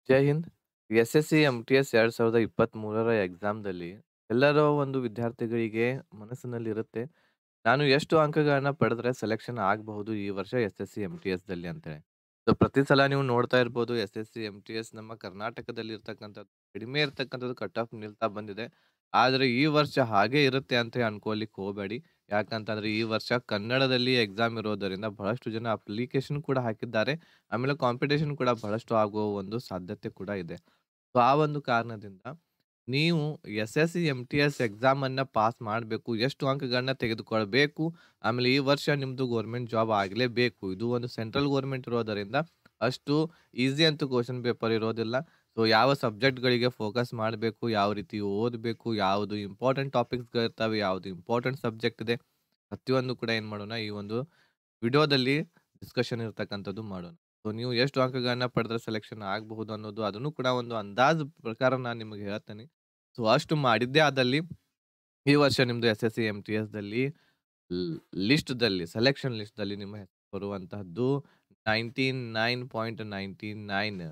ಜೈ Hind. SSC, MTS 2023ರ ಎಕ್ಸಾಮ್‌ದಲ್ಲಿ ಎಲ್ಲರ ಒಂದು ವಿದ್ಯಾರ್ಥಿಗಳಿಗೆ ಮನಸ್ಸಿನಲ್ಲಿರುತ್ತೆ, ನಾನು ಎಷ್ಟು ಅಂಕಗಳನ್ನ ಪಡೆದ್ರೆ ಸೆಲೆಕ್ಷನ್ ಆಗಬಹುದು ಈ ವರ್ಷ ಎಸ್-ಎಸ್-ಸಿ, ಎಂ-ಟಿ-ಎಸ್‌ದಲ್ಲಿ ಅಂತೇಳಿ. ಸೊ ಪ್ರತಿ ಸಲ ನೀವು ನೋಡ್ತಾ ಇರ್ಬೋದು ಎಸ್-ಎಸ್-ಸಿ, ಎಂ-ಟಿ-ಎಸ್ ನಮ್ಮ ಕರ್ನಾಟಕದಲ್ಲಿ ಇರ್ತಕ್ಕಂಥದ್ದು ಕಡಿಮೆ ಇರ್ತಕ್ಕಂಥದ್ದು ಕಟ್ ಆಫ್ ನಿಲ್ತಾ ಬಂದಿದೆ. ಆದ್ರೆ ಈ ವರ್ಷ ಹಾಗೆ ಇರುತ್ತೆ ಅಂತ ಅನ್ಕೋಲಿಕ್ಕೆ ಹೋಗಬೇಡಿ. ಯಾಕಂತಂದ್ರೆ ಈ ವರ್ಷ ಕನ್ನಡದಲ್ಲಿ ಎಕ್ಸಾಮ್ ಇರೋದರಿಂದ ಬಹಳಷ್ಟು ಜನ ಅಪ್ಲಿಕೇಶನ್ ಕೂಡ ಹಾಕಿದ್ದಾರೆ. ಆಮೇಲೆ ಕಾಂಪಿಟಿಷನ್ ಕೂಡ ಬಹಳಷ್ಟು ಆಗುವ ಒಂದು ಸಾಧ್ಯತೆ ಕೂಡ ಇದೆ. ಸೊ ಆ ಒಂದು ಕಾರಣದಿಂದ ನೀವು ಎಸ್-ಎಸ್-ಸಿ, ಎಂ-ಟಿ-ಎಸ್ ಎಕ್ಸಾಮ್ ಅನ್ನ ಪಾಸ್ ಮಾಡ್ಬೇಕು. ಎಷ್ಟು ಅಂಕಗಳನ್ನ ತೆಗೆದುಕೊಳ್ಬೇಕು. ಆಮೇಲೆ ಈ ವರ್ಷ ನಿಮ್ದು ಗವರ್ನಮೆಂಟ್ ಜಾಬ್ ಆಗ್ಲೇಬೇಕು. ಇದು ಒಂದು ಸೆಂಟ್ರಲ್ ಗವರ್ನಮೆಂಟ್ ಇರೋದರಿಂದ ಅಷ್ಟು ಈಸಿ ಅಂತೂ ಕ್ವೆಶ್ಚನ್ ಪೇಪರ್ ಇರೋದಿಲ್ಲ. ಸೊ ಯಾವ ಸಬ್ಜೆಕ್ಟ್‌ಗಳಿಗೆ ಫೋಕಸ್ ಮಾಡಬೇಕು, ಯಾವ ರೀತಿ ಓದಬೇಕು, ಯಾವುದು ಇಂಪಾರ್ಟೆಂಟ್ ಟಾಪಿಕ್ಸ್‌ಗಳಿರ್ತವೆ, ಯಾವುದು ಇಂಪಾರ್ಟೆಂಟ್ ಸಬ್ಜೆಕ್ಟ್ ಇದೆ. ಪ್ರತಿಯೊಂದು ಕೂಡ ಏನ್ ಮಾಡೋಣ ಈ ಒಂದು ವಿಡಿಯೋದಲ್ಲಿ ಡಿಸ್ಕಷನ್ ಇರ್ತಕ್ಕಂಥದ್ದು ಮಾಡೋಣ. ಸೊ ನೀವು ಎಷ್ಟು ಅಂಕಗಳನ್ನ ಪಡೆದ್ರೆ ಸೆಲೆಕ್ಷನ್ ಆಗಬಹುದು ಅನ್ನೋದು ಅದನ್ನು ಕೂಡ ಒಂದು ಅಂದಾಜು ಪ್ರಕಾರ ನಾನು ನಿಮಗೆ ಹೇಳ್ತೇನೆ. ಸೊ ಅಷ್ಟು ಮಾಡಿದ್ದೇ ಆದಲ್ಲಿ ಈ ವರ್ಷ ನಿಮ್ದು ಎಸ್-ಎಸ್-ಸಿ, ಎಂ-ಟಿ-ಎಸ್‌ದಲ್ಲಿ ಲ್ ಲಿಸ್ಟ್‌ದಲ್ಲಿ ಸೆಲೆಕ್ಷನ್ ಲಿಸ್ಟ್‌ದಲ್ಲಿ ನಿಮ್ಮ ಹೆಸರು ಬರುವಂತಹದ್ದು 99.99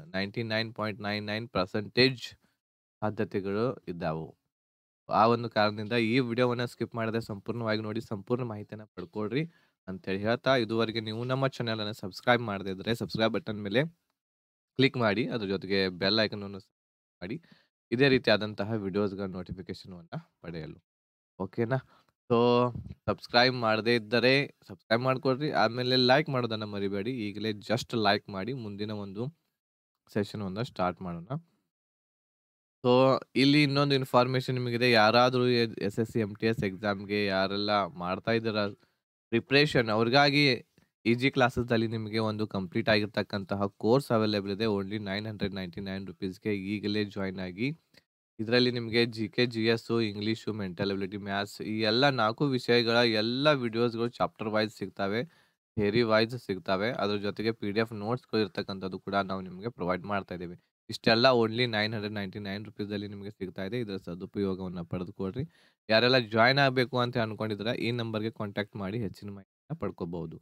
99.99% ಸಾಧ್ಯತೆಗಳು ಇದ್ದಾವು. ಆ ಒಂದು ಕಾರಣದಿಂದ ಈ ವಿಡಿಯೋವನ್ನ ಸ್ಕಿಪ್ ಮಾಡದೆ ಸಂಪೂರ್ಣವಾಗಿ ನೋಡಿ ಸಂಪೂರ್ಣ ಮಾಹಿತಿಯನ್ನ ಪಡ್ಕೊಳ್ರಿ ಅಂತೇಳಿ ಹೇಳ್ತಾ, ಇದುವರೆಗೆ ನೀವು ನಮ್ಮ ಚಾನೆಲ್ ಅನ್ನ ಸಬ್ಸ್ಕ್ರೈಬ್ ಮಾಡದೇ ಇದ್ರೆ ಸಬ್ಸ್ಕ್ರೈಬ್ ಬಟನ್ ಮೇಲೆ ಕ್ಲಿಕ್ ಮಾಡಿ. ಅದ್ರ ಜೊತೆಗೆ ಬೆಲ್ ಐಕಾನ್ ಅನ್ನು ಮಾಡಿ. ಇದೇ ರೀತಿಯಾದಂತಹ ವಿಡಿಯೋಸ್‌ಗಳ ನೋಟಿಫಿಕೇಷನ್‌ವನ್ನ ಪಡೆಯಲು. ಓಕೆನಾ? ಸೊ ಸಬ್ಸ್ಕ್ರೈಬ್ ಮಾಡದೇ ಇದ್ದರೆ ಸಬ್ಸ್ಕ್ರೈಬ್ ಮಾಡ್ಕೊಳ್ರಿ. ಆಮೇಲೆ ಲೈಕ್ ಮಾಡೋದನ್ನ ಮರಿಬೇಡಿ. ಈಗಲೇ ಜಸ್ಟ್ ಲೈಕ್ ಮಾಡಿ ಮುಂದಿನ ಒಂದು ಸೆಷನ್‌ವನ್ನ ಸ್ಟಾರ್ಟ್ ಮಾಡೋಣ. ಸೊ ಇಲ್ಲಿ ಇನ್ನೊಂದು ಇನ್ಫಾರ್ಮೇಷನ್ ನಿಮಗಿದೆ. ಯಾರಾದ್ರೂ ಎ ಎಸ್-ಎಸ್-ಸಿ, ಎಂ-ಟಿ-ಎಸ್ ಎಕ್ಸಾಮ್‌ಗೆ ಯಾರೆಲ್ಲ ಮಾಡ್ತಾ ಇದ್ದೀರಾ ಪ್ರಿಪರೇಷನ್ ಅವ್ರಿಗಾಗಿ ಈಜಿ ಕ್ಲಾಸಸ್‌ದಲ್ಲಿ ನಿಮಗೆ ಒಂದು ಕಂಪ್ಲೀಟ್ ಆಗಿರ್ತಕ್ಕಂತಹ ಕೋರ್ಸ್ ಅವೈಲೇಬಲ್ ಇದೆ. ಓನ್ಲಿ ₹999ಗೆ ಈಗಲೇ ಜಾಯಿನ್ ಆಗಿ. ಇದರಲ್ಲಿ ನಿಮಗೆ GK, GS, English, mental ability, maths ಈ ಎಲ್ಲ 4 ವಿಷಯಗಳ ಎಲ್ಲ ವಿಡಿಯೋಸ್‌ಗಳು ಚಾಪ್ಟರ್ ವೈಸ್ ಸಿಗ್ತವೆ. ಥಿಯರಿ ವೈಸ್ ಸಿಗ್ತವೆ. ಅದ್ರ ಜೊತೆಗೆ ಪಿಡಿಎಫ್ ನೋಟ್ಸ್‌ಗಳು ಇರ್ತಕ್ಕಂಥದ್ದು ಕೂಡ ನಾವು ನಿಮಗೆ ಪ್ರೊವೈಡ್ ಮಾಡ್ತಾ ಇದ್ದೀವಿ. ಇಷ್ಟೆಲ್ಲ ಓನ್ಲಿ ₹999ದಲ್ಲಿ ನಿಮಗೆ ಸಿಗ್ತಾ ಇದೆ. ಇದರ ಸದುಪಯೋಗವನ್ನ ಪಡೆದುಕೊಳ್ರಿ. ಯಾರೆಲ್ಲ ಜಾಯಿನ್ ಆಗ್ಬೇಕು ಅಂತ ಅನ್ಕೊಂಡಿದ್ದೀರಾ ಈ ನಂಬರ್‌ಗೆ ಕಾಂಟ್ಯಾಕ್ಟ್ ಮಾಡಿ ಹೆಚ್ಚಿನ ಮಾಹಿತಿಯನ್ನ ಪಡ್ಕೋಬಹುದು.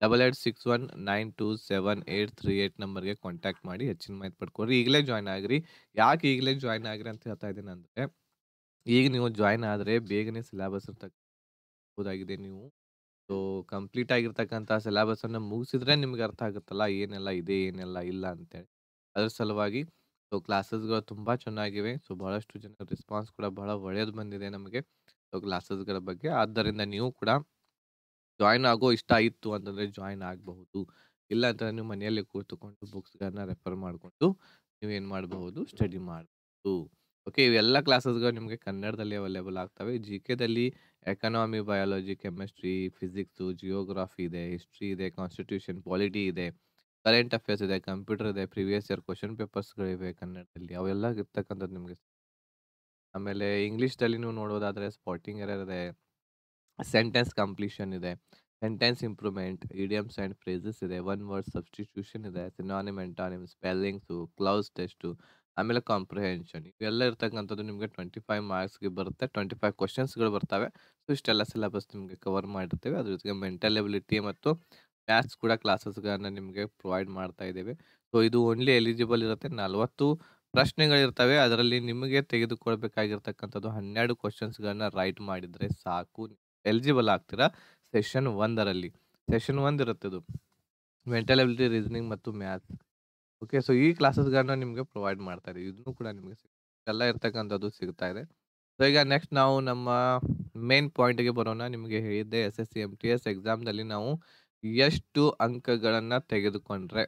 8861927838 ನಂಬರ್‌ಗೆ ಕಾಂಟ್ಯಾಕ್ಟ್ ಮಾಡಿ ಹೆಚ್ಚಿನ ಮಾಹಿತಿ ಪಡ್ಕೊಳ್ರಿ. ಈಗಲೇ ಜಾಯಿನ್ ಆಗ್ರಿ. ಯಾಕೆ ಈಗಲೇ ಜಾಯಿನ್ ಆಗ್ರಿ ಅಂತ ಹೇಳ್ತಾ ಇದ್ದೀನಿ ಅಂದ್ರೆ, ಈಗ ನೀವು ಜಾಯಿನ್ ಆದ್ರೆ ಬೇಗನೆ ಸಿಲೆಬಸ್ ಇರ್ತಕ್ಕಂಥದ್ದಾಗಿದೆ ನೀವು. ಸೊ ಕಂಪ್ಲೀಟ್ ಆಗಿರ್ತಕ್ಕಂತಹ ಸಿಲೆಬಸ್ ಅನ್ನ ಮುಗಿಸಿದ್ರೆ ನಿಮ್ಗೆ ಅರ್ಥ ಆಗುತ್ತಲ್ಲ ಏನೆಲ್ಲ ಇದೆ, ಏನೆಲ್ಲ ಇಲ್ಲ ಅಂತೇಳಿ. ಅದ್ರ ಸಲುವಾಗಿ ಸೊ ಕ್ಲಾಸಸ್‌ಗಳು ತುಂಬಾ ಚೆನ್ನಾಗಿವೆ. ಸೊ ಬಹಳಷ್ಟು ಜನರ ರೆಸ್ಪಾನ್ಸ್ ಕೂಡ ಬಹಳ ಒಳ್ಳೆಯದು ಬಂದಿದೆ ನಮಗೆ. ಸೊ ಕ್ಲಾಸಸ್‌ಗಳ ಬಗ್ಗೆ. ಆದ್ದರಿಂದ ನೀವು ಕೂಡ ಜಾಯಿನ್ ಆಗೋ ಇಷ್ಟ ಇತ್ತು ಅಂತಂದ್ರೆ ಜಾಯಿನ್ ಆಗಬಹುದು. ಇಲ್ಲ ಅಂತಂದ್ರೆ ನೀವು ಮನೆಯಲ್ಲೇ ಕೂತುಕೊಂಡು ಬುಕ್ಸ್‌ಗಳನ್ನ ರೆಫರ್ ಮಾಡ್ಕೊಂಡು ನೀವೇನ್ ಮಾಡಬಹುದು ಸ್ಟಡಿ ಮಾಡಬಹುದು. ಓಕೆ ಇವೆಲ್ಲ ಕ್ಲಾಸಸ್‌ಗಳು ನಿಮಗೆ ಕನ್ನಡದಲ್ಲಿ ಅವೈಲೇಬಲ್ ಆಗ್ತವೆ. ಜಿ-ಕೆದಲ್ಲಿ economy, biology, chemistry, physics, geography ಇದೆ, ಹಿಸ್ಟರಿ ಇದೆ, ಕಾನ್ಸ್ಟಿಟ್ಯೂಷನ್, ಪಾಲಿಟಿ ಇದೆ, ಕರೆಂಟ್ ಅಫೇರ್ಸ್ ಇದೆ, ಕಂಪ್ಯೂಟರ್ ಇದೆ, ಪ್ರಿವಿಯಸ್ ಇಯರ್ ಕ್ವೆಶ್ಚನ್ ಪೇಪರ್ಸ್‌ಗಳಿವೆ ಕನ್ನಡದಲ್ಲಿ. ಅವೆಲ್ಲ ಇರ್ತಕ್ಕಂಥದ್ದು ನಿಮಗೆ ಆಮೇಲೆ ಇಂಗ್ಲೀಷ್‌ದಲ್ಲಿ ನೀವು ನೋಡೋದಾದ್ರೆ ಸ್ಪಾಟಿಂಗ್ ಎರರ್ ಇದೆ. ಸೆಂಟೆನ್ಸ್ ಕಂಪ್ಲೀಷನ್ ಇದೆ. Sentence improvement, idioms and phrases ಇದೆ. ಒನ್ ವರ್ಡ್ ಸಬ್ಸ್ಟಿಟ್ಯೂಷನ್ ಇದೆ. Synonym, antonym, spellings, cloze test, ಆಮೇಲೆ ಕಾಂಪ್ರಿಹೆನ್ಷನ್ ಇವೆಲ್ಲ ಇರ್ತಕ್ಕಂಥದ್ದು ನಿಮಗೆ 25 ಮಾರ್ಕ್ಸ್‌ಗೆ ಬರುತ್ತೆ. 25 ಕ್ವೆಶ್ಚನ್ಸ್‌ಗಳು ಬರ್ತವೆ. ಸೊ ಇಷ್ಟೆಲ್ಲ ಸಿಲೆಬಸ್ ನಿಮಗೆ ಕವರ್ ಮಾಡಿರ್ತೇವೆ. ಅದ್ರ ಜೊತೆಗೆ ಮೆಂಟಲ್ ಎಬಿಲಿಟಿ ಮತ್ತು ಮ್ಯಾಥ್ಸ್ ಕೂಡ ಕ್ಲಾಸಸ್‌ಗಳನ್ನ ನಿಮಗೆ ಪ್ರೊವೈಡ್ ಮಾಡ್ತಾ ಇದ್ದೇವೆ. ಸೊ ಇದು ಓನ್ಲಿ ಎಲಿಜಿಬಲ್ ಇರುತ್ತೆ. 40 ಪ್ರಶ್ನೆಗಳಿರ್ತವೆ. ಅದರಲ್ಲಿ ನಿಮಗೆ ತೆಗೆದುಕೊಳ್ಬೇಕಾಗಿರ್ತಕ್ಕಂಥದ್ದು 12 ಕ್ವೆಶ್ಚನ್ಸ್‌ಗಳನ್ನ ರೈಟ್ ಮಾಡಿದ್ರೆ ಸಾಕು. ಎಲಿಜಿಬಲ್ ಆಗ್ತೀರಾ ಸೆಷನ್ 1ರಲ್ಲಿ. ಸೆಷನ್ 1 ಇರುತ್ತೆ ಇದು. ಮೆಂಟಲ್ ಎಬಿಲಿಟಿ, ರೀಸನಿಂಗ್ ಮತ್ತು ಮ್ಯಾಥ್ಸ್. ಓಕೆ ಸೊ ಈ ಕ್ಲಾಸಸ್‌ಗಳನ್ನ ನಿಮಗೆ ಪ್ರೊವೈಡ್ ಮಾಡ್ತಾ ಇದೀವಿ. ಇದನ್ನು ಕೂಡ ನಿಮಗೆ ಎಲ್ಲ ಇರ್ತಕ್ಕಂಥದ್ದು ಸಿಗ್ತಾ ಇದೆ. ಸೊ ಈಗ ನೆಕ್ಸ್ಟ್ ನಾವು ನಮ್ಮ ಮೇನ್ ಪಾಯಿಂಟ್‌ಗೆ ಬರೋಣ. ನಿಮಗೆ ಹೇಳಿದ್ದೆ ಎಸ್-ಎಸ್-ಸಿ, ಎಂ-ಟಿ-ಎಸ್ ಎಕ್ಸಾಮ್‌ದಲ್ಲಿ ನಾವು ಎಷ್ಟು ಅಂಕಗಳನ್ನ ತೆಗೆದುಕೊಂಡ್ರೆ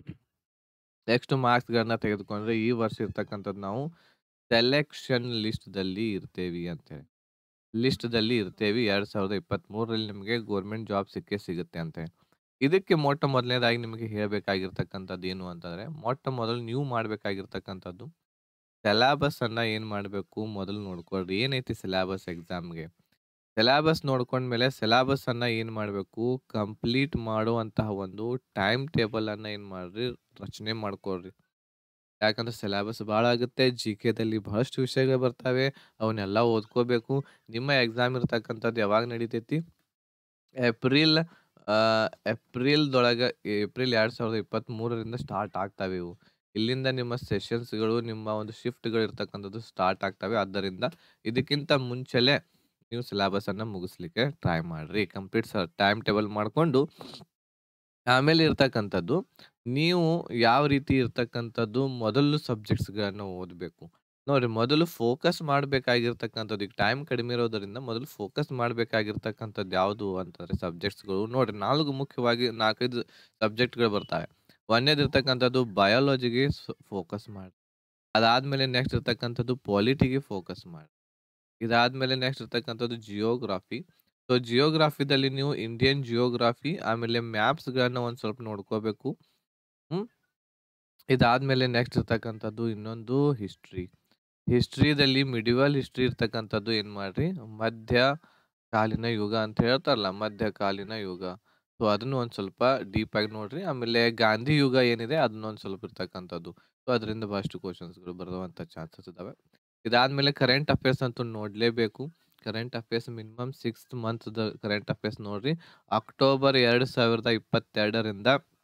ಎಷ್ಟು ಮಾರ್ಕ್ಸ್‌ಗಳನ್ನ ತೆಗೆದುಕೊಂಡ್ರೆ ಈ ವರ್ಷ ಇರ್ತಕ್ಕಂಥದ್ದು ನಾವು ಸೆಲೆಕ್ಷನ್ ಲಿಸ್ಟ್‌ದಲ್ಲಿ ಇರ್ತೇವಿ ಅಂತೇಳಿ. ಲಿಸ್ಟ್‌ದಲ್ಲಿ ಇರ್ತೇವಿ 2023ರಲ್ಲಿ ನಿಮಗೆ ಗವರ್ನಮೆಂಟ್ ಜಾಬ್ ಸಿಕ್ಕೇ ಸಿಗುತ್ತೆ ಅಂತೇಳಿ. ಇದಕ್ಕೆ ಮೊಟ್ಟ ಮೊದಲನೇದಾಗಿ ನಿಮಗೆ ಹೇಳ್ಬೇಕಾಗಿರ್ತಕ್ಕಂಥದ್ದು ಏನು ಅಂತಂದ್ರೆ, ಮೊಟ್ಟ ಮೊದಲು ನೀವು ಮಾಡ್ಬೇಕಾಗಿರ್ತಕ್ಕಂಥದ್ದು ಸಿಲೆಬಸ್ ಅನ್ನ ಏನ್ ಮಾಡ್ಬೇಕು ಮೊದಲು ನೋಡ್ಕೊಳ್ರಿ. ಏನೈತಿ ಸಿಲೆಬಸ್ ಎಕ್ಸಾಮ್‌ಗೆ. ಸಿಲೆಬಸ್ ನೋಡ್ಕೊಂಡ್ಮೇಲೆ ಸಿಲೆಬಸ್ ಅನ್ನ ಏನ್ ಮಾಡ್ಬೇಕು ಕಂಪ್ಲೀಟ್ ಮಾಡುವಂತಹ ಒಂದು ಟೈಮ್ ಟೇಬಲ್ ಅನ್ನ ಏನ್ ಮಾಡ್ರಿ ರಚನೆ ಮಾಡ್ಕೊಳ್ರಿ. ಯಾಕಂದ್ರೆ ಸಿಲೆಬಸ್ ಭಾಳ ಆಗುತ್ತೆ. ಜಿ-ಕೆದಲ್ಲಿ ಬಹಳಷ್ಟು ವಿಷಯಗಳು ಬರ್ತವೆ. ಅವನ್ನೆಲ್ಲ ಓದ್ಕೋಬೇಕು. ನಿಮ್ಮ ಎಕ್ಸಾಮ್ ಇರ್ತಕ್ಕಂಥದ್ದು ಯಾವಾಗ ನಡಿತೈತಿ? ಏಪ್ರಿಲ್ ಆ ಏಪ್ರಿಲ್‌ದೊಳಗ ಏಪ್ರಿಲ್ 2023ರಿಂದ ಸ್ಟಾರ್ಟ್ ಆಗ್ತಾವೆ ಇವು. ಇಲ್ಲಿಂದ ನಿಮ್ಮ ಸೆಷನ್ಸ್‌ಗಳು, ನಿಮ್ಮ ಒಂದು ಶಿಫ್ಟ್‌ಗಳು ಇರ್ತಕ್ಕಂಥದ್ದು ಸ್ಟಾರ್ಟ್ ಆಗ್ತವೆ. ಆದ್ದರಿಂದ ಇದಕ್ಕಿಂತ ಮುಂಚೆಲೇ ನೀವು ಸಿಲೆಬಸನ್ನ ಮುಗಿಸ್ಲಿಕ್ಕೆ ಟ್ರೈ ಮಾಡ್ರಿ. ಕಂಪ್ಲೀಟ್ ಸ ಟೈಮ್ ಟೇಬಲ್ ಮಾಡ್ಕೊಂಡು ಆಮೇಲೆ ಇರ್ತಕ್ಕಂಥದ್ದು, ನೀವು ಯಾವ ರೀತಿ ಇರ್ತಕ್ಕಂಥದ್ದು ಮೊದಲು ಸಬ್ಜೆಕ್ಟ್ಸ್‌ಗಳನ್ನ ಓದಬೇಕು. ನೋಡ್ರಿ ಮೊದಲು ಫೋಕಸ್ ಮಾಡ್ಬೇಕಾಗಿರ್ತಕ್ಕಂಥದ್ದು ಈಗ ಟೈಮ್ ಕಡಿಮೆ ಇರೋದರಿಂದ ಮೊದಲು ಫೋಕಸ್ ಮಾಡ್ಬೇಕಾಗಿರ್ತಕ್ಕಂಥದ್ದು ಯಾವುದು ಅಂತಂದ್ರೆ ಸಬ್ಜೆಕ್ಟ್ಸ್‌ಗಳು ನೋಡ್ರಿ 4 ಮುಖ್ಯವಾಗಿ 4, 5 ಸಬ್ಜೆಕ್ಟ್‌ಗಳು ಬರ್ತಾವೆ. ಒಂದನೇದು ಇರ್ತಕ್ಕಂಥದ್ದು ಬಯಾಲಜಿಗೆ ಸ್ ಫೋಕಸ್ ಮಾಡಿ. ಅದಾದ್ಮೇಲೆ ನೆಕ್ಸ್ಟ್ ಇರ್ತಕ್ಕಂಥದ್ದು ಪಾಲಿಟಿಗೆ ಫೋಕಸ್ ಮಾಡಿ. ಇದಾದ್ಮೇಲೆ ನೆಕ್ಸ್ಟ್ ಇರ್ತಕ್ಕಂಥದ್ದು ಜಿಯೋಗ್ರಾಫಿ. ಸೊ ಜಿಯೋಗ್ರಾಫಿದಲ್ಲಿ ನೀವು ಇಂಡಿಯನ್ ಜಿಯೋಗ್ರಾಫಿ ಆಮೇಲೆ ಮ್ಯಾಪ್ಸ್‌ಗಳನ್ನ ಒಂದ್ ಸ್ವಲ್ಪ ನೋಡ್ಕೋಬೇಕು. ಹ್ಮ್. ಇದಾದ್ಮೇಲೆ ನೆಕ್ಸ್ಟ್ ಇರ್ತಕ್ಕಂಥದ್ದು ಇನ್ನೊಂದು ಹಿಸ್ಟ್ರಿ. ಹಿಸ್ಟ್ರಿದಲ್ಲಿ ಮಿಡಿವಲ್ ಹಿಸ್ಟ್ರಿ ಇರ್ತಕ್ಕಂಥದ್ದು ಏನ್ ಮಾಡ್ರಿ ಮಧ್ಯಕಾಲೀನ ಯುಗ ಅಂತ ಹೇಳ್ತಾರಲ್ಲ ಮಧ್ಯಕಾಲೀನ ಯುಗ. ಸೊ ಅದನ್ನು ಒಂದ್ ಸ್ವಲ್ಪ ಡೀಪ್ ಆಗಿ ನೋಡ್ರಿ. ಆಮೇಲೆ ಗಾಂಧಿ ಯುಗ ಏನಿದೆ ಅದನ್ನ ಒಂದ್ ಸ್ವಲ್ಪ ಇರ್ತಕ್ಕಂಥದ್ದು. ಸೊ ಅದರಿಂದ ಬಹಳಷ್ಟು ಕ್ವೆಷನ್ಸ್‌ಗಳು ಬರುವಂತ ಚಾನ್ಸಸ್ ಇದಾವೆ. ಇದಾದ್ಮೇಲೆ ಕರೆಂಟ್ ಅಫೇರ್ಸ್ ಅಂತೂ ನೋಡ್ಲೇಬೇಕು. ಕರೆಂಟ್ ಅಫೇರ್ಸ್ ಮಿನಿಮಮ್ 6th ಮಂತ್‌ದ ಕರೆಂಟ್ ಅಫೇರ್ಸ್ ನೋಡ್ರಿ. ಅಕ್ಟೋಬರ್ 2022ರಿಂದ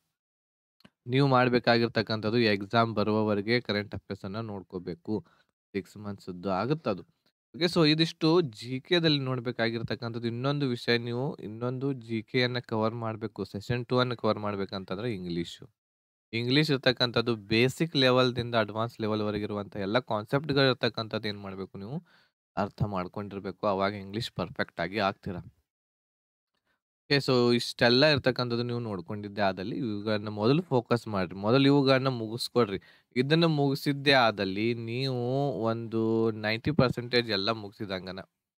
ನೀವು ಮಾಡ್ಬೇಕಾಗಿರ್ತಕ್ಕಂಥದ್ದು ಎಕ್ಸಾಮ್ ಬರುವವರೆಗೆ ಕರೆಂಟ್ ಅಫೇರ್ಸ್ ಅನ್ನ ನೋಡ್ಕೋಬೇಕು. 6 ಮಂತ್ಸ್‌ದ್ದು ಆಗುತ್ತದು. ಓಕೆ. ಸೊ ಇದಿಷ್ಟು ಜಿಕೆದಲ್ಲಿ ನೋಡ್ಬೇಕಾಗಿರ್ತಕ್ಕಂಥದ್ದು. ಇನ್ನೊಂದು ವಿಷಯ ನೀವು ಇನ್ನೊಂದು ಜಿಕೆಯನ್ನ ಕವರ್ ಮಾಡ್ಬೇಕು. ಸೆಷನ್ 2 ಅನ್ನ ಕವರ್ ಮಾಡ್ಬೇಕಂತಂದ್ರೆ ಇಂಗ್ಲೀಷು. ಇಂಗ್ಲೀಷ್ ಇರ್ತಕ್ಕಂಥದ್ದು ಬೇಸಿಕ್ ಲೆವೆಲ್‌ದಿಂದ ಅಡ್ವಾನ್ಸ್ ಲೆವೆಲ್‌ವರೆಗೆ ಇರುವಂತ ಎಲ್ಲ ಕಾನ್ಸೆಪ್ಟ್‌ಗಳು ಇರ್ತಕ್ಕಂಥದ್ದು ಏನ್ ಮಾಡ್ಬೇಕು ನೀವು ಅರ್ಥ ಮಾಡ್ಕೊಂಡಿರ್ಬೇಕು. ಅವಾಗ ಇಂಗ್ಲೀಷ್ ಪರ್ಫೆಕ್ಟ್ ಆಗಿ ಆಗ್ತೀರಾ. ಓಕೆ. ಸೊ ಇಷ್ಟೆಲ್ಲ ಇರ್ತಕ್ಕಂಥದ್ದು ನೀವು ನೋಡ್ಕೊಂಡಿದ್ದೇ ಆದಲ್ಲಿ ಇವುಗಳನ್ನ ಮೊದಲು ಫೋಕಸ್ ಮಾಡ್ರಿ. ಮೊದಲು ಇವುಗಳನ್ನ ಮುಗಿಸ್ಕೊಳ್ರಿ. ಇದನ್ನ ಮುಗಿಸಿದ್ದೇ ಆದಲ್ಲಿ ನೀವು ಒಂದು 90% ಎಲ್ಲ ಮುಗಿಸಿದಂಗನ.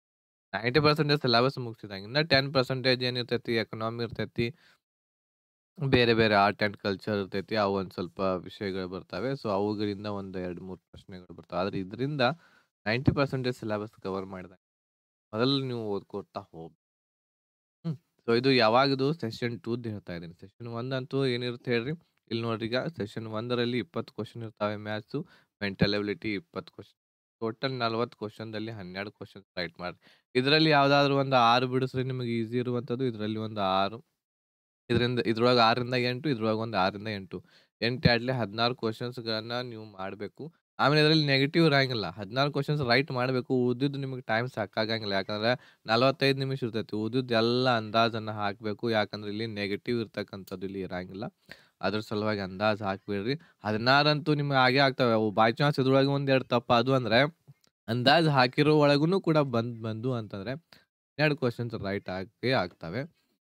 90% ಸಿಲೆಬಸ್ ಮುಗಿಸಿದಂಗೆ. ಇನ್ನ 10% ಏನಿರ್ತೈತಿ ಎಕಾನಮಿ ಇರ್ತೈತಿ. ಬೇರೆ ಬೇರೆ ಆರ್ಟ್ ಅಂಡ್ ಕಲ್ಚರ್ ಇರ್ತೈತಿ. ಅವು ಒಂದ್ ಸ್ವಲ್ಪ ವಿಷಯಗಳು ಬರ್ತಾವೆ. ಸೊ ಅವುಗಳಿಂದ ಒಂದ್ 2, 3 ಪ್ರಶ್ನೆಗಳು ಬರ್ತಾವೆ. ಆದ್ರೆ ಇದರಿಂದ 90% ಸಿಲೆಬಸ್ ಕವರ್ ಮಾಡಿದಂಗೆ. ಮೊದಲು ನೀವು ಓದ್ಕೋತಾ ಹೋಗ್ ಹ್ಮ್. ಸೊ ಇದು ಯಾವಾಗದು ಸೆಷನ್ 2ದ್ದು ಹೇಳ್ತಾ ಇದೀನಿ. ಸೆಷನ್ 1 ಅಂತೂ ಏನಿರುತ್ತೆ ಹೇಳ್ರಿ. ಇಲ್ಲಿ ನೋಡ್ರಿ ಈಗ ಸೆಷನ್ 1ರಲ್ಲಿ 20 ಕ್ವೆಷನ್ ಇರ್ತಾವೆ maths, mental ability 20 question. Total 40 ಕ್ವೆಷನ್‌ದಲ್ಲಿ 12 ಕ್ವೆಷನ್ಸ್ ರೈಟ್ ಮಾಡ್ರಿ. ಇದರಲ್ಲಿ ಯಾವ್ದಾದ್ರು ಒಂದು 6 ಬಿಡಿಸ್ರಿ ನಿಮಗೆ ಈಸಿ ಇರುವಂತದ್ದು. ಇದರಲ್ಲಿ ಒಂದು 6 ಇದರಿಂದ ಇದ್ರೊಳಗೆ 6ರಿಂದ 8 ಇದ್ರೊಳಗೆ ಒಂದು 6ರಿಂದ 8. 8 ಆಡ್ಲೆ 16 ಕ್ವೆಷನ್ಸ್‌ಗಳನ್ನ ನೀವು ಮಾಡ್ಬೇಕು. ಆಮೇಲೆ ಇದರಲ್ಲಿ ನೆಗೆಟಿವ್ ಇರಂಗಿಲ್ಲ. 16 ಕ್ವೆಷನ್ಸ್ ರೈಟ್ ಮಾಡ್ಬೇಕು. ಉಳ್ದಿದ್ದು ನಿಮಗೆ ಟೈಮ್ ಸಾಕಾಗಂಗಿಲ್ಲ. ಯಾಕಂದ್ರೆ 45 ನಿಮಿಷ ಇರ್ತೈತಿ. ಉಳ್ದಿದ್ದು ಎಲ್ಲ ಅಂದಾಜನ್ನ ಹಾಕ್ಬೇಕು. ಯಾಕಂದ್ರೆ ಇಲ್ಲಿ ನೆಗೆಟಿವ್ ಇರ್ತಕ್ಕಂಥದ್ದು ಇಲ್ಲಿ ಇರಂಗಿಲ್ಲ. ಅದ್ರ ಸಲುವಾಗಿ ಅಂದಾಜ್ ಹಾಕ್ಬೇಡ್ರಿ. 16 ಅಂತೂ ನಿಮ್ಗೆ ಆಗೇ ಆಗ್ತವೆ. ಅವು ಬೈ ಚಾನ್ಸ್ ಇದ್ರೊಳಗೆ ಒಂದ್ 2 ತಪ್ಪಾದ್ವು ಅಂದ್ರೆ ಅಂದಾಜ್ ಹಾಕಿರೋ ಒಳಗೂನು ಕೂಡ ಬಂದ್ ಬಂದ್ವು ಅಂತಂದ್ರೆ 12 ಕ್ವೆಷನ್ಸ್ ರೈಟ್ ಆಗೇ ಆಗ್ತವೆ.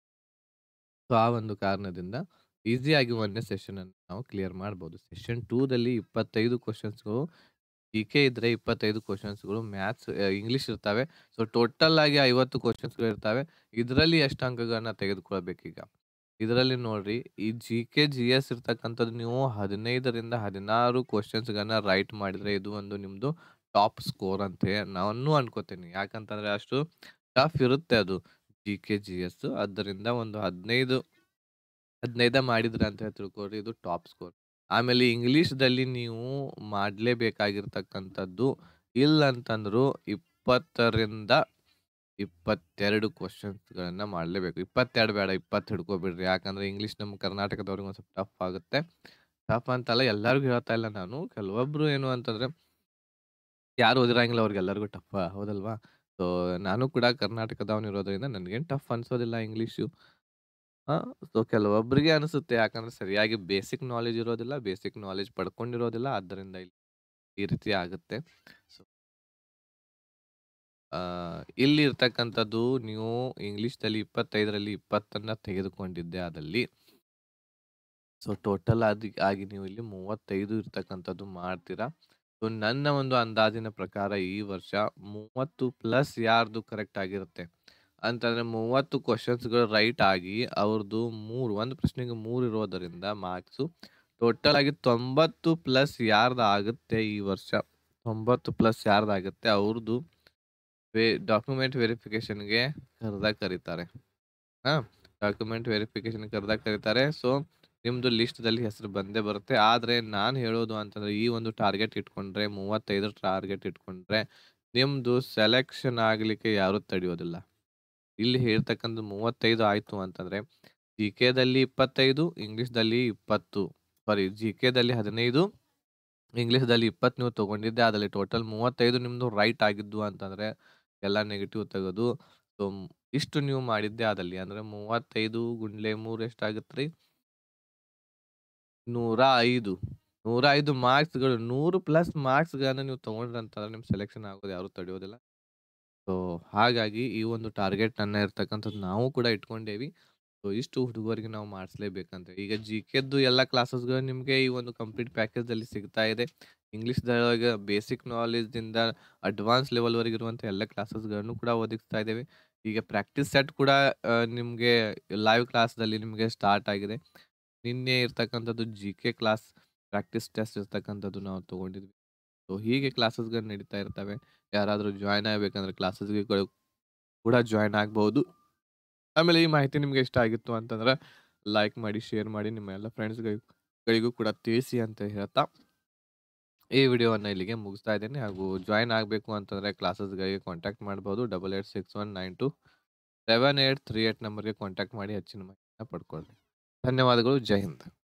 ಸೊ ಆ ಒಂದು ಕಾರಣದಿಂದ ಈಸಿಯಾಗಿ ಒಂದನೇ ಸೆಷನ್ ಅನ್ನು ನಾವು ಕ್ಲಿಯರ್ ಮಾಡ್ಬೋದು. ಸೆಷನ್ 2ದಲ್ಲಿ 25 ಕ್ವೆಷನ್ಸ್‌ಗಳು ಜಿಕೆ ಇದ್ರೆ 25 ಕ್ವೆಷನ್ಸ್‌ಗಳು ಮ್ಯಾಥ್ಸ್ ಅ ಇಂಗ್ಲೀಷ್ ಇರ್ತವೆ. ಸೊ ಟೋಟಲ್ ಆಗಿ 50 ಕ್ವೆಷನ್ಸ್‌ಗಳು ಇರ್ತವೆ. ಇದರಲ್ಲಿ ಎಷ್ಟು ಅಂಕಗಳನ್ನ ತೆಗೆದುಕೊಳ್ಬೇಕೀಗ. ಇದರಲ್ಲಿ ನೋಡ್ರಿ ಈ ಜಿಕೆ, ಜಿಎಸ್ ಇರ್ತಕ್ಕಂಥದ್ದು ನೀವು 15ರಿಂದ 16 ಕ್ವೆಷನ್ಸ್‌ಗಳನ್ನ ರೈಟ್ ಮಾಡಿದ್ರೆ ಇದು ಒಂದು ನಿಮ್ದು ಟಾಪ್ ಸ್ಕೋರ್ ಅಂತ ನಾನು ಅನ್ಕೋತೀನಿ. ಯಾಕಂತಂದ್ರೆ ಅಷ್ಟು ಟಫ್ ಇರುತ್ತೆ ಅದು ಜಿಕೆ, ಜಿಎಸ್. ಆದ್ದರಿಂದ ಒಂದು 15 15 ಮಾಡಿದ್ರಿ ಅಂತ ತಿಳ್ಕೊಳ್ರಿ ಇದು ಟಾಪ್ ಸ್ಕೋರ್. ಆಮೇಲೆ ಇಂಗ್ಲೀಷ್‌ದಲ್ಲಿ ನೀವು ಮಾಡ್ಲೇಬೇಕಾಗಿರ್ತಕ್ಕಂಥದ್ದು ಇಲ್ಲಂತಂದ್ರು 20ರಿಂದ 22 ಕ್ವೆಷನ್ಸ್‌ಗಳನ್ನ ಮಾಡ್ಲೇಬೇಕು. 22 ಬೇಡ 20 ಹಿಡ್ಕೊಬಿಡ್ರಿ. ಯಾಕಂದ್ರೆ ಇಂಗ್ಲೀಷ್ ನಮ್ಮ ಕರ್ನಾಟಕದವ್ರಿಗೆ ಒಂದ್ ಸ್ವಲ್ಪ ಟಫ್ ಆಗುತ್ತೆ. ಟಫ್ ಅಂತಲ್ಲ ಎಲ್ಲರಿಗೂ ಹೇಳ್ತಾ ಇಲ್ಲ ನಾನು. ಕೆಲವೊಬ್ರು ಏನು ಅಂತಂದ್ರೆ ಯಾರು ಓದಿರಂಗಿಲ್ಲ ಅವ್ರಿಗೆಲ್ಲರಿಗೂ ಟಫ್ ಹೌದಲ್ವಾ? ಸೊ ನಾನು ಕೂಡ ಕರ್ನಾಟಕದವನು ಇರೋದ್ರಿಂದ ನನಗೇನು ಟಫ್ ಅನ್ಸೋದಿಲ್ಲ ಇಂಗ್ಲೀಷು. ಆ ಸೊ ಕೆಲವೊಬ್ಬರಿಗೆ ಅನಿಸುತ್ತೆ. ಯಾಕಂದ್ರೆ ಸರಿಯಾಗಿ ಬೇಸಿಕ್ ನಾಲೆಡ್ಜ್ ಇರೋದಿಲ್ಲ. ಬೇಸಿಕ್ ನಾಲೆಡ್ಜ್ ಪಡ್ಕೊಂಡಿರೋದಿಲ್ಲ. ಆದ್ದರಿಂದ ಇಲ್ಲಿ ಈ ರೀತಿ ಆಗುತ್ತೆ. ಸೊ ಆ ಇಲ್ಲಿ ಇರ್ತಕ್ಕಂಥದ್ದು ನೀವು ಇಂಗ್ಲೀಷ್‌ದಲ್ಲಿ 25ರಲ್ಲಿ 20ನ್ನ ತೆಗೆದುಕೊಂಡಿದ್ದೇ ಆದಲ್ಲಿ ಸೊ ಟೋಟಲ್ ಆದಿ ಆಗಿ ನೀವು ಇಲ್ಲಿ 35 ಇರ್ತಕ್ಕಂಥದ್ದು ಮಾಡ್ತೀರಾ. ಸೊ ನನ್ನ ಒಂದು ಅಂದಾಜಿನ ಪ್ರಕಾರ ಈ ವರ್ಷ 30 ಪ್ಲಸ್ ಯಾರ್ದು ಕರೆಕ್ಟ್ ಆಗಿರುತ್ತೆ. ಅಂತಂದ್ರೆ 30 ಕ್ವೆಷನ್ಸ್‌ಗಳು ರೈಟ್ ಆಗಿ ಅವ್ರದ್ದು 3 ಒಂದು ಪ್ರಶ್ನೆಗೆ 3 ಇರೋದರಿಂದ ಮಾರ್ಕ್ಸು ಟೋಟಲ್ ಆಗಿ 90 ಪ್ಲಸ್ ಯಾರ್ದು ಆಗುತ್ತೆ ಈ ವರ್ಷ 90 ಪ್ಲಸ್ ಯಾರ್ದು ಆಗುತ್ತೆ ಅವ್ರದ್ದು ವೆ ಡಾಕ್ಯುಮೆಂಟ್ ವೆರಿಫಿಕೇಷನ್‌ಗೆ ಕರ್ದಾಗ ಕರೀತಾರೆ. ಹಾ ಡಾಕ್ಯುಮೆಂಟ್ ವೆರಿಫಿಕೇಷನ್‌ಗೆ ಕರ್ದಾಗ ಕರೀತಾರೆ. ಸೊ ನಿಮ್ದು ಲಿಸ್ಟ್‌ದಲ್ಲಿ ಹೆಸರು ಬಂದೇ ಬರುತ್ತೆ. ಆದ್ರೆ ನಾನು ಹೇಳೋದು ಅಂತಂದ್ರೆ ಈ ಒಂದು ಟಾರ್ಗೆಟ್ ಇಟ್ಕೊಂಡ್ರೆ 35 ಟಾರ್ಗೆಟ್ ಇಟ್ಕೊಂಡ್ರೆ ನಿಮ್ದು ಸೆಲೆಕ್ಷನ್ ಆಗ್ಲಿಕ್ಕೆ ಯಾರು ತಡೆಯೋದಿಲ್ಲ. ಇಲ್ಲಿ ಹೇಳ್ತಕ್ಕಂಥದ್ದು 35 ಆಯ್ತು ಅಂತಂದ್ರೆ ಜಿಕೆದಲ್ಲಿ 25 ಇಂಗ್ಲೀಷ್‌ದಲ್ಲಿ 20 ಸಾರಿ ಜಿಕೆದಲ್ಲಿ 15 ಇಂಗ್ಲೀಷ್‌ದಲ್ಲಿ 20 ನೀವು ತಗೊಂಡಿದ್ದೆ ಅದ್ರಲ್ಲಿ ಟೋಟಲ್ 35 ನಿಮ್ದು ರೈಟ್ ಆಗಿದ್ವು ಅಂತಂದ್ರೆ ಎಲ್ಲ ನೆಗೆಟಿವ್ ತೆಗೆದು ಸೊ ಇಷ್ಟು ನೀವು ಮಾಡಿದ್ದೆ ಆದಲ್ಲಿ ಅಂದ್ರೆ 35 ಗುಂಡ್ಲೆ 3 ಎಷ್ಟಾಗತ್ರಿ? 105 105 ಮಾರ್ಕ್ಸ್‌ಗಳು 100 ಪ್ಲಸ್ ಮಾರ್ಕ್ಸ್‌ಗಳನ್ನ ನೀವು ತಗೊಂಡ್ರಂತಂದ್ರೆ ನಿಮ್ ಸೆಲೆಕ್ಷನ್ ಆಗೋದು ಯಾರು ತಡೆಯೋದಿಲ್ಲ. ಸೊ ಹಾಗಾಗಿ ಈ ಒಂದು ಟಾರ್ಗೆಟ್‌ನನ್ನ ಇರ್ತಕ್ಕಂಥದ್ದು ನಾವು ಕೂಡ ಇಟ್ಕೊಂಡೇವಿ. ಸೊ ಇಷ್ಟು ಹುಡುಗರಿಗೆ ನಾವು ಮಾಡಿಸ್ಲೇಬೇಕಂತ. ಈಗ ಜಿಕೆದ್ದು ಎಲ್ಲ ಕ್ಲಾಸಸ್‌ಗಳು ನಿಮ್ಗೆ ಈ ಒಂದು ಕಂಪ್ಲೀಟ್ ಪ್ಯಾಕೇಜಲ್ಲಿ ಸಿಗ್ತಾ ಇದೆ. ಇಂಗ್ಲೀಷ್‌ದೊಳಗೆ ಬೇಸಿಕ್ ನಾಲೆಡ್ಜ್‌ದಿಂದ ಅಡ್ವಾನ್ಸ್ ಲೆವೆಲ್‌ವರೆಗೆ ಇರುವಂಥ ಎಲ್ಲ ಕ್ಲಾಸಸ್‌ಗಳನ್ನು ಕೂಡ ಒದಗಿಸ್ತಾ ಇದ್ದೇವೆ. ಈಗ ಪ್ರಾಕ್ಟೀಸ್ ಸೆಟ್ ಕೂಡ ಅ, ನಿಮ್ಗೆ ಲೈವ್ ಕ್ಲಾಸ್‌ದಲ್ಲಿ ನಿಮ್ಗೆ ಸ್ಟಾರ್ಟ್ ಆಗಿದೆ. ನಿನ್ನೆ ಇರ್ತಕ್ಕಂಥದ್ದು ಜಿಕೆ ಕ್ಲಾಸ್ ಪ್ರಾಕ್ಟೀಸ್ ಟೆಸ್ಟ್ ಇರ್ತಕ್ಕಂಥದ್ದು ನಾವು ತಗೊಂಡಿದ್ವಿ. ಸೊ ಹೀಗೆ ಕ್ಲಾಸಸ್‌ಗಳು ನಡೀತಾ ಇರ್ತವೆ. ಯಾರಾದ್ರೂ ಜಾಯಿನ್ ಆಗ್ಬೇಕಂದ್ರೆ ಕ್ಲಾಸಸ್‌ಗೆ ಗಳು ಕೂಡ ಜಾಯಿನ್ ಆಗ್ಬಹುದು. ಆಮೇಲೆ ಈ ಮಾಹಿತಿ ನಿಮ್ಗೆ ಇಷ್ಟ ಆಗಿತ್ತು ಅಂತಂದ್ರೆ ಲೈಕ್ ಮಾಡಿ, ಶೇರ್ ಮಾಡಿ, ನಿಮ್ಮ ಎಲ್ಲ ಫ್ರೆಂಡ್ಸ್‌ಗಳಿಗೂ ಗಳಿಗೂ ಕೂಡ ತಿಳಿಸಿ ಅಂತ ಹೇಳ್ತಾ ಈ ವಿಡಿಯೋವನ್ನ ಇಲ್ಲಿಗೆ ಮುಗಿಸ್ತಾ ಇದ್ದೇನೆ ಹಾಗೂ ಜಾಯಿನ್ ಆಗ್ಬೇಕು ಅಂತಂದ್ರೆ ಕ್ಲಾಸಸ್‌ಗಳಿಗೆ ಕಾಂಟ್ಯಾಕ್ಟ್ ಮಾಡಬಹುದು. 8861927838 ನಂಬರ್‌ಗೆ ಕಾಂಟ್ಯಾಕ್ಟ್ ಮಾಡಿ ಹೆಚ್ಚಿನ ಮಾಹಿತಿಯನ್ನ ಪಡ್ಕೊಳ್ಳಿ. ಧನ್ಯವಾದಗಳು. ಜೈ ಹಿಂದ್.